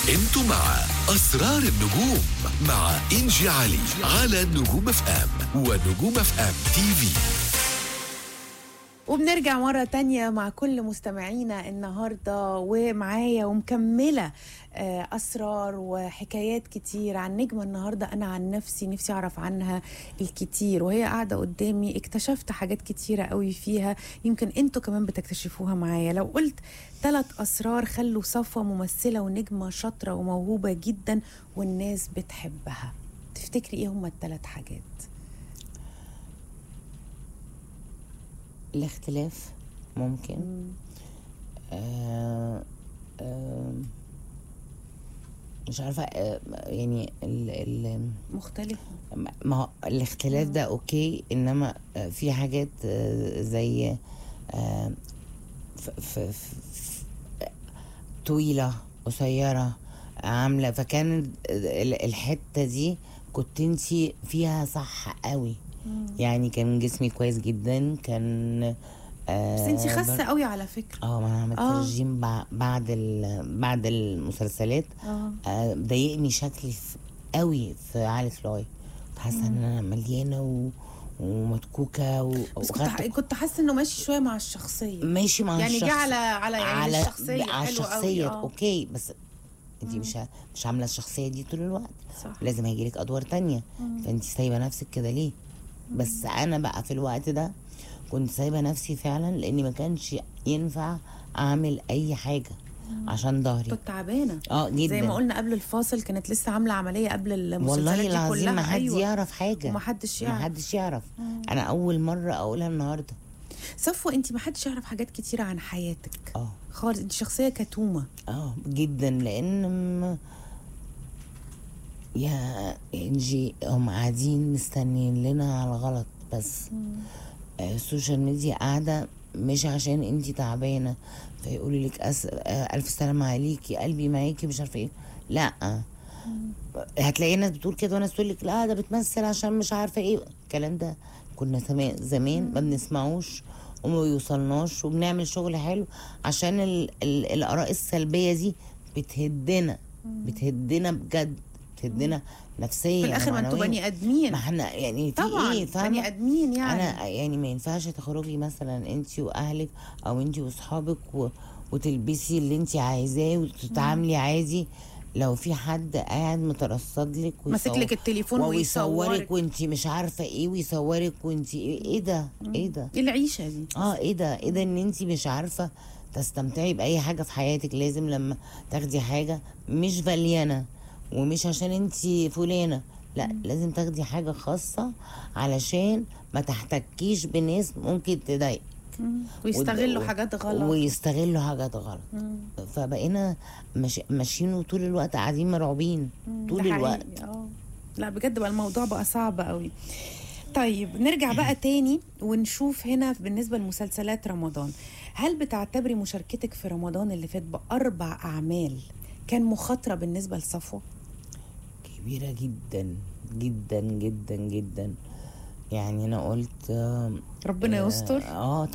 انتوا مع اسرار النجوم مع انجي علي على نجوم اف ام ونجوم اف ام تي في وبنرجع مرة تانية مع كل مستمعينا النهاردة ومعايا ومكملة آه، أسرار وحكايات كتير عن نجمة النهاردة أنا عن نفسي نفسي أعرف عنها الكتير وهي قاعدة قدامي اكتشفت حاجات كتيرة قوي فيها يمكن انتوا كمان بتكتشفوها معايا لو قلت ثلاث أسرار خلوا صفوة ممثلة ونجمة شاطرة وموهوبة جدا والناس بتحبها تفتكري ايه هما الثلاث حاجات الاختلاف ممكن آه آه مش عارفه آه يعني ال ال مختلفة ما هو الاختلاف ده اوكي انما آه، في حاجات آه، زي آه، ف ف ف طويله قصيره عامله فكان ال- الحته دي كنت انتي فيها صح قوي يعني كان جسمي كويس جدا كان آه بس انتي خاسة بر- قوي على فكرة اه ما انا عملت آه. رجيم بع- بعد ال- بعد المسلسلات اه آه، ضايقني شكلي في قوي في عالة لاي كنت حاسه ان انا مليانه و... ومتكوكه و... بس كنت وخدت- ح- كنت حاسه انه ماشي شويه مع الشخصيه ماشي مع يعني الشخص جه على على يعني على الشخصيه على حلوة الشخصيه قوي اه اوكي بس انت مش ع- مش عامله الشخصيه دي طول الوقت صح لازم هيجيلك ادوار تانية فانت سايبه نفسك كده ليه بس انا بقى في الوقت ده كنت سايبه نفسي فعلا لاني ما كانش ينفع اعمل اي حاجه عشان ظهري كنت تعبانه اه جدا زي ما قلنا قبل الفاصل كانت لسه عامله عمليه قبل المسلسلات والله دي العظيم كلها ما حد أيوة. يعرف حاجه ومحدش ما يعرف حدش يعرف انا اول مره اقولها النهارده صفوه انت ما حدش يعرف حاجات كتيره عن حياتك اه خالص انت شخصيه كتومه اه جدا لان م- يا انجي هم قاعدين مستنيين لنا على الغلط بس آه، السوشيال ميديا قاعده مش عشان انتي تعبانه فيقولوا لك أس... آه، الف سلامه عليكي قلبي معاكي مش عارفه ايه لا هتلاقي ناس بتقول كده وناس تقول لك لا ده بتمثل عشان مش عارفه ايه الكلام ده كنا زمان زمان ما بنسمعوش وما بيوصلناش وبنعمل شغل حلو عشان ال... ال... الاراء السلبيه دي بتهدنا بتهدنا بجد بتهدنا نفسيا في الاخر ما انتوا ومعنوياً. بني ادمين ما احنا يعني في طبعا ايه فاهمه بني ادمين يعني انا يعني ما ينفعش تخرجي مثلا انت واهلك او انت واصحابك و... وتلبسي اللي انت عايزاه وتتعاملي عادي لو في حد قاعد مترصد لك ماسك لك التليفون ويصورك ويصورك وانت مش عارفه ايه ويصورك وانت ايه ايه ده ايه ده ايه العيشه دي اه ايه ده ايه ده ان انت مش عارفه تستمتعي باي حاجه في حياتك لازم لما تاخدي حاجه مش فليانه ومش عشان انت فلانه لا لازم تاخدي حاجه خاصه علشان ما تحتكيش بناس ممكن تضايق ويستغلوا ود- حاجات غلط ويستغلوا حاجات غلط فبقينا مش ماشيين طول الوقت قاعدين مرعوبين طول ده الوقت حقيقي، اه لا بجد بقى الموضوع بقى صعب قوي طيب نرجع بقى تاني ونشوف هنا بالنسبة لمسلسلات رمضان هل بتعتبري مشاركتك في رمضان اللي فات بأربع أعمال كان مخاطرة بالنسبة لصفوة؟ كبيرة جدا جدا جدا جدا يعني انا قلت آه، ربنا يستر اه